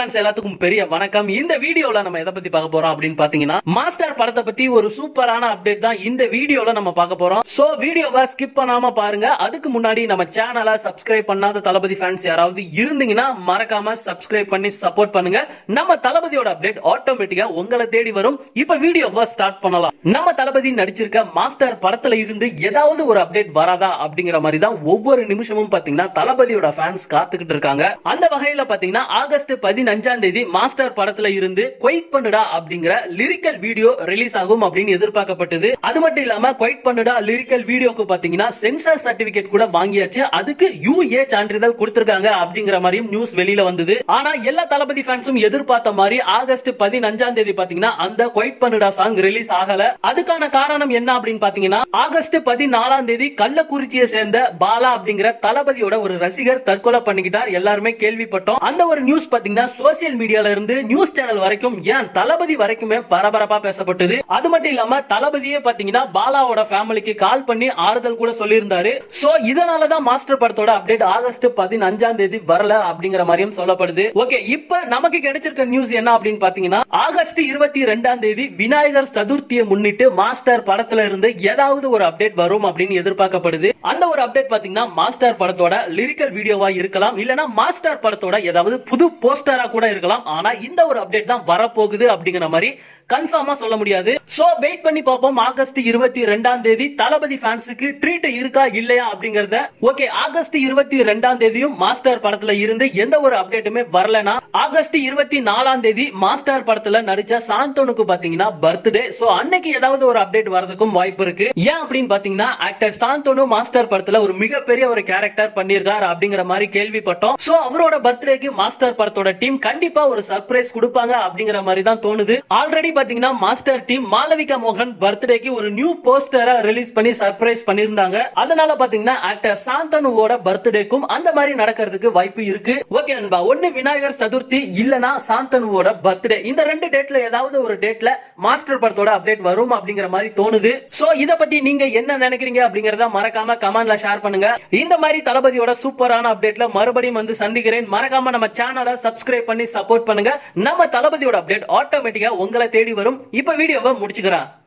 fans எல்லாத்துக்கும் பெரிய வணக்கம் இந்த வீடியோல நம்ம எதை பத்தி பார்க்க போறோம் அப்படின்னு பாத்தீங்கன்னா மாஸ்டர் படத்தை பத்தி ஒரு சூப்பரான அப்டேட் தான் இந்த வீடியோல நம்ம பார்க்க போறோம் சோ வீடியோவை ஸ்கிப் பண்ணாம பாருங்க அதுக்கு முன்னாடி நம்ம சேனலை சப்ஸ்கிரைப் பண்ணாத தளபதி ஃபேன்ஸ் யாராவது இருந்தீங்கன்னா மறக்காம சப்ஸ்கிரைப் பண்ணி சப்போர்ட் பண்ணுங்க நம்ம தளபதியோட அப்டேட் ஆட்டோமேட்டிக்கா உங்களை தேடி வரும் இப்ப வீடியோவை ஸ்டார்ட் பண்ணலாம் நம்ம தளபதி நடிச்சிருக்க மாஸ்டர் படத்துல இருந்து ஏதாவது ஒரு அப்டேட் வராதா அப்படிங்கிற மாதிரி தான் ஒவ்வொரு நிமிஷமும் பாத்தீங்கன்னா தளபதியோட ஃபேன்ஸ் காத்துக்கிட்டு இருக்காங்க அந்த வகையில பாத்தீங்கன்னா ஆகஸ்ட் பதினஞ்சாம் தேதி மாஸ்டர் படத்துல இருந்து குவைட் பண்ணுடா அப்படிங்கிற லிரிக்கல் வீடியோ ரிலீஸ் ஆகும் அப்படின்னு எதிர்பார்க்கப்பட்டது அது மட்டும் இல்லாம குவைட் பண்ணுடா லிரிக்கல் வீடியோக்கு பாத்தீங்கன்னா சென்சார் சர்டிபிகேட் கூட வாங்கியாச்சு அதுக்கு யூஏ சான்றிதழ் கொடுத்திருக்காங்க அப்படிங்கிற மாதிரியும் நியூஸ் வெளியில வந்தது ஆனா எல்லா தளபதி ஃபேன்ஸும் எதிர்பார்த்த மாதிரி ஆகஸ்ட் பதினஞ்சாம் தேதி பாத்தீங்கன்னா அந்த குவைட் பண்ணுடா சாங் ரிலீஸ் ஆகல அதுக்கான காரணம் என்ன அப்படின்னு பாத்தீங்கன்னா ஆகஸ்ட் பதினாலாம் தேதி கள்ளக்குறிச்சியை சேர்ந்த பாலா அப்படிங்கிற தளபதியோட ஒரு ரசிகர் தற்கொலை பண்ணிக்கிட்டார் எல்லாருமே கேள்விப்பட்டோம் அந்த ஒரு நியூஸ் பாத்தீங்கன்னா சோசியல் மீடியால இருந்து நியூஸ் சேனல் வரைக்கும் ஏன் தளபதி வரைக்குமே பரபரப்பா பேசப்பட்டது அது மட்டும் இல்லாம தளபதியே பாத்தீங்கன்னா பாலாவோட ஃபேமிலிக்கு கால் பண்ணி ஆறுதல் கூட சொல்லியிருந்தாரு சோ இதனாலதான் மாஸ்டர் படத்தோட அப்டேட் ஆகஸ்ட் பதினஞ்சாம் தேதி வரல அப்படிங்கிற மாதிரியும் சொல்லப்படுது ஓகே இப்ப நமக்கு கிடைச்சிருக்க நியூஸ் என்ன அப்படின்னு பாத்தீங்கன்னா ஆகஸ்ட் இருபத்தி ரெண்டாம் தேதி விநாயகர் சதுர்த்தியை முன்னிட்டு மாஸ்டர் படத்துல இருந்து ஏதாவது ஒரு அப்டேட் வரும் அப்படின்னு எதிர்பார்க்கப்படுது அந்த ஒரு அப்டேட் பாத்தீங்கன்னா மாஸ்டர் படத்தோட லிரிக்கல் வீடியோவா இருக்கலாம் இல்லனா மாஸ்டர் படத்தோட ஏதாவது புது போஸ்டரா கூட இருக்கலாம் ஆனா இந்த ஒரு அப்டேட் தான் வரப்போகுது அப்படிங்கிற மாதிரி கன்ஃபார்மா சொல்ல முடியாது சோ வெயிட் பண்ணி பார்ப்போம் ஆகஸ்ட் இருபத்தி ரெண்டாம் தேதி தளபதி ஃபேன்ஸுக்கு ட்ரீட் இருக்கா இல்லையா அப்படிங்கறத ஓகே ஆகஸ்ட் இருபத்தி ரெண்டாம் தேதியும் மாஸ்டர் படத்துல இருந்து எந்த ஒரு அப்டேட்டுமே வரலனா ஆகஸ்ட் இருபத்தி நாலாம் தேதி மாஸ்டர் படத்துல நடிச்ச சாந்தோனுக்கு பாத்தீங்கன்னா பர்த்டே சோ அன்னைக்கு ஏதாவது ஒரு அப்டேட் வரதுக்கும் வாய்ப்பு இருக்கு ஏன் அப்படின்னு பாத்தீங்கன்னா ஆக்டர் சாந்தோனு மாஸ்டர் படத்துல ஒரு மிகப்பெரிய ஒரு கேரக்டர் பண்ணிருக்காரு அப்படிங்கிற மாதிரி கேள்விப்பட்டோம் சோ அவரோட பர்த்டேக்கு மாஸ்டர் படத்தோட டீம் கண்டிப்பா ஒரு சர்ப்ரைஸ் கொடுப்பாங்க அப்படிங்கிற மாதிரி தான் தோணுது ஆல்ரெடி பாத்தீங்கன்னா மாஸ்டர் டீம் மாளவிகா மோகன் பர்த்டேக்கு ஒரு நியூ போஸ்டரை ரிலீஸ் பண்ணி சர்ப்ரைஸ் பண்ணிருந்தாங்க அதனால பாத்தீங்கன்னா ஆக்டர் சாந்தனுவோட பர்த்டேக்கும் அந்த மாதிரி நடக்கிறதுக்கு வாய்ப்பு இருக்கு ஓகே நண்பா ஒன்னு விநாயகர் சதுர்த்தி இல்லனா சாந்தனுவோட பர்த்டே இந்த ரெண்டு டேட்ல ஏதாவது ஒரு டேட்ல மாஸ்டர் படத்தோட அப்டேட் வரும் அப்படிங்கிற மாதிரி தோணுது சோ இத பத்தி நீங்க என்ன நினைக்கிறீங்க அப்படிங்கறத மறக்காம கமெண்ட்ல ஷேர் பண்ணுங்க இந்த மாதிரி தளபதியோட சூப்பரான அப்டேட்ல மறுபடியும் வந்து சந்திக்கிறேன் மறக்காம நம்ம சேனலை சப்ஸ்கிரைப் பண்ணி சப்போர்ட் பண்ணுங்க நம்ம தளபதியோட அப்டேட் ஆட்டோமேட்டிக்கா உங்களை தேடி வரும் இப்ப வீடியோவை முடிச்சுக்கிறேன்